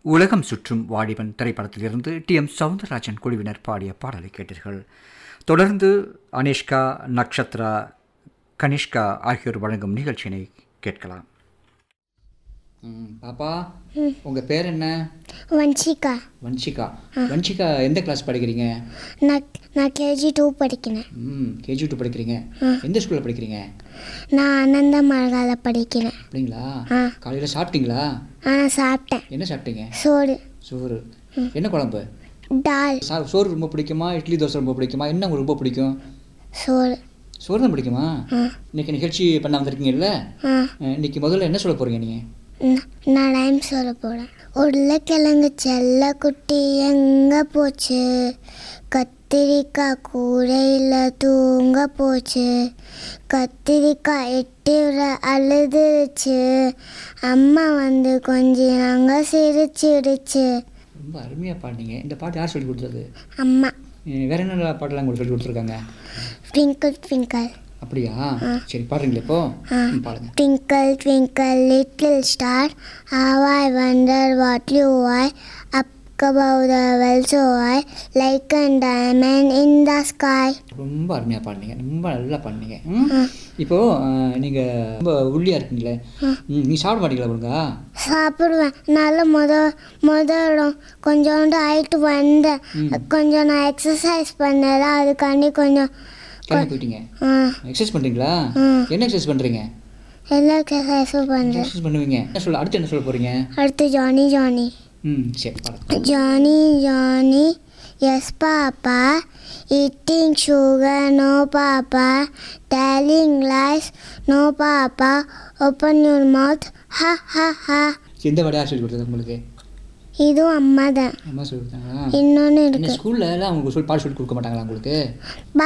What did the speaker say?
உலகம் சுற்றும் வாலிபன் திரைப்படத்திலிருந்து டி எம் சவுந்தரராஜன் குழுவினர் பாடிய பாடலை கேட்டீர்கள் தொடர்ந்து அனிஷ்கா நக்ஷத்ரா கனிஷ்கா ஆகியோர் வழங்கும் நிகழ்ச்சியினை கேட்கலாம் பாப்பா உங்கள் பேர் என்ன வன்ஷிகா வன்ஷிகா வன்ஷிகா எந்த கிளாஸ் படிக்கிறீங்க நான் நான் கேஜி டூ படிக்கிறேன் ம் கேஜி டூ படிக்கிறீங்க எந்த ஸ்கூலில் படிக்கிறீங்க நான் அனந்த மரகால படிக்கிறேன் அப்படிங்களா ஆ. காலையில் சாப்பிட்டீங்களா ஆ சாப்பிட்டேன் என்ன சாப்பிட்டீங்க சோறு சோறு என்ன குழம்பு டால் சா- சோறு ரொம்ப பிடிக்குமா இட்லி தோசை ரொம்ப பிடிக்குமா என்ன உங்களுக்கு ரொம்ப பிடிக்கும் சோறு சோறு தான் பிடிக்குமா ஆ இன்னைக்கு நிகழ்ச்சி பண்ண வந்திருக்கீங்கல்ல ஆ அஹ், இன்னைக்கு முதல்ல என்ன சொல்ல போறீங்க நீங்கள் ந- நான் டைம் சொல்ல போகிறேன் உருளைக்கிழங்கு செல்ல குட்டி எங்கே போச்சு கத்திரிக்காய் கூடையில் தூங்க போச்சு கத்திரிக்காய் எட்டி விட அழுதுருச்சு அம்மா வந்து கொஞ்சி நாங்கள் சிரிச்சிடுச்சு ரொம்ப அருமையாக பாடினீங்க இந்த பாட்டு யார் சொல்லி கொடுத்தது அம்மா அஹ், வேற என்ன பாட்டெல்லாம் உங்களுக்கு சொல்லி கொடுத்துருக்காங்க ட்விங்கிள் ட்விங்கிள் அப்படியா சரி பாடுறீங்களா இப்போ ம், பாடுங்க Twinkle, twinkle, little star, how I wonder what you are. Up above the world so high, like a diamond in the sky. ரொம்ப அருமையாக பாடினீங்க ரொம்ப நல்லா பாடினீங்க ம்? இப்போ அஹ், நீங்க ரொம்ப உள்ளியா இருக்கீங்களே ம், நீ சாப்பிட மாட்டீங்களா ஒழுங்கா சாப்பிடுவேன் நல்ல முத முதலும் கொஞ்சோண்டு ஆயிட்டு வந்தேன் கொஞ்சம் நான் எக்ஸசைஸ் பண்ணல அதுக்காண்டி கொஞ்சம் கிளம்பி போயிட்டீங்க ஆ, எக்ஸசைஸ் பண்ணுறீங்களா ம். என்ன எக்ஸசைஸ் பண்ணுறீங்க எல்லா எக்ஸசைஸும் பண்ணுறேன் எக்ஸசைஸ் பண்ணுவீங்க என்ன சொல்ல அடுத்து என்ன சொல்ல போகிறீங்க அடுத்து ஜானி ஜானி ம் சரி பாருங்க Johnny, Johnny, yes, Papa. Eating sugar, no, Papa. Telling lies, no, Papa. Open your mouth, ha, ha, ha. எந்த வாடகை யார் சொல்லி கொடுத்தது உங்களுக்கு இதுவும் அம்மா தான் அம்மா சொல்லி கொடுத்தாங்களா இன்னொன்று என்ன இருக்கு ஸ்கூல்ல எல்லாம் உங்களுக்கு சொல்லி பாட்டு சொல்லி கொடுக்க மாட்டாங்களா உங்களுக்கு